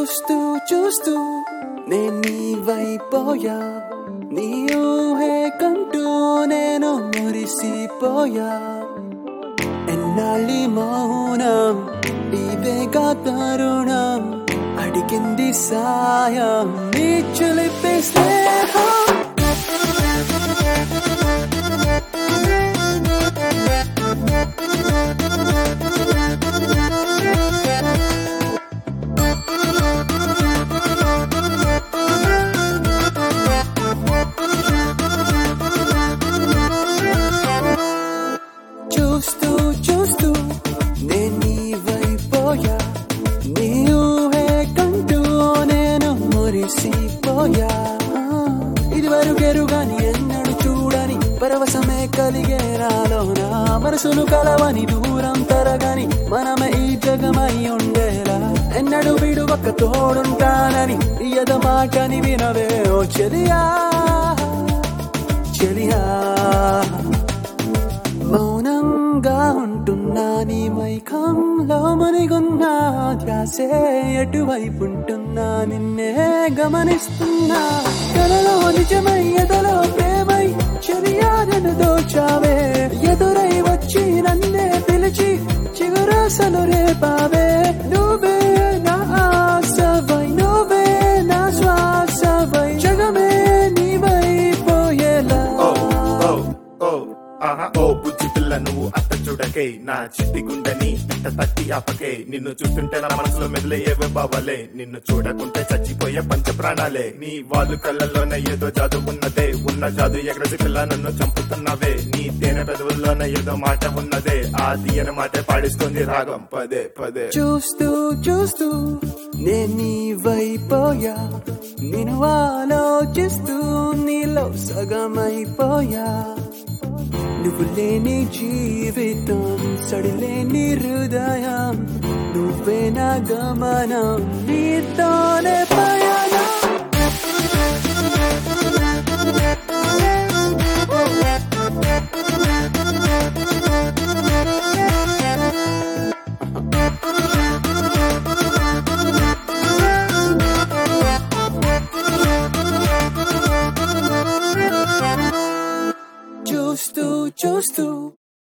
చూస్తూ చూస్తూ నేను నీ వైపోయా నీ ఊహే కంటూ నేను మురిసిపోయా ఎన్నాళ్ళి మౌనం నీవేగా తరుణం అడిగింది సాయం నీ చిలిపి స్నేహం చూస్తూ చూస్తూ నేను నీ వైపోయా నీ ఊహే కంటూ నేను మురిసిపోయా ఇది వరకెరుగాని ఎన్నడు చూడని పరవశమే కలిగే నాలోన మనసును కలవని దూరం తరగని మనమే ఈ జగమై ఉండేలా ఎన్నడు విడువక తోడుంటానని ఎద మాటని వినవే ఓ చెలియా చెలియా మౌనంగా ఉంటున్నా నీ మైకంలో మనిగున్నా ధ్యాసే ఎటువైపు ఉంటున్నా నిన్నే గమనిస్తున్నా కలలో నిజమై ఎదలో ప్రేమై చర్యాలను దోచావే ఎదురై వచ్చి నన్నే పిలిచి చిగురాసలు రేపావే నువ్వే నా ఆశవై నువ్వే నా శ్వాసవై జగమే నీవైపోయేలా ఓ ఓ ఓ ఆహా ఓ బుజ్జి పిల్ల నువ్వు అత్త చూడకే నా చిట్టి గుండెని పిట్ట తట్టి ఆపకే నిన్ను చూస్తుంటే నా మనసులో మెదిలే ఏవే బావలే నిన్ను చూడకుంటే చచ్చిపోయే పంచ ప్రాణాలే నీ వాళ్ళు కళ్ళల్లోనే ఏదో జాదు ఉన్నదే ఉన్న జాదు ఎగరసి పిల్ల నన్ను చంపుతున్నావే నీ తేనె పెదవుల్లోనే ఏదో మాట ఉన్నదే ఆ తీయని మాట పాడిస్తుంది రాగం పదే పదే చూస్తూ చూస్తూ నేను నీ వైపోయా నేను ఆలోచిస్తూ నీలో సగమైపోయా నువ్వు లేని జీవితం సడిలేని హృదయం నువ్వే నా గమనం నీతోనే పయనం.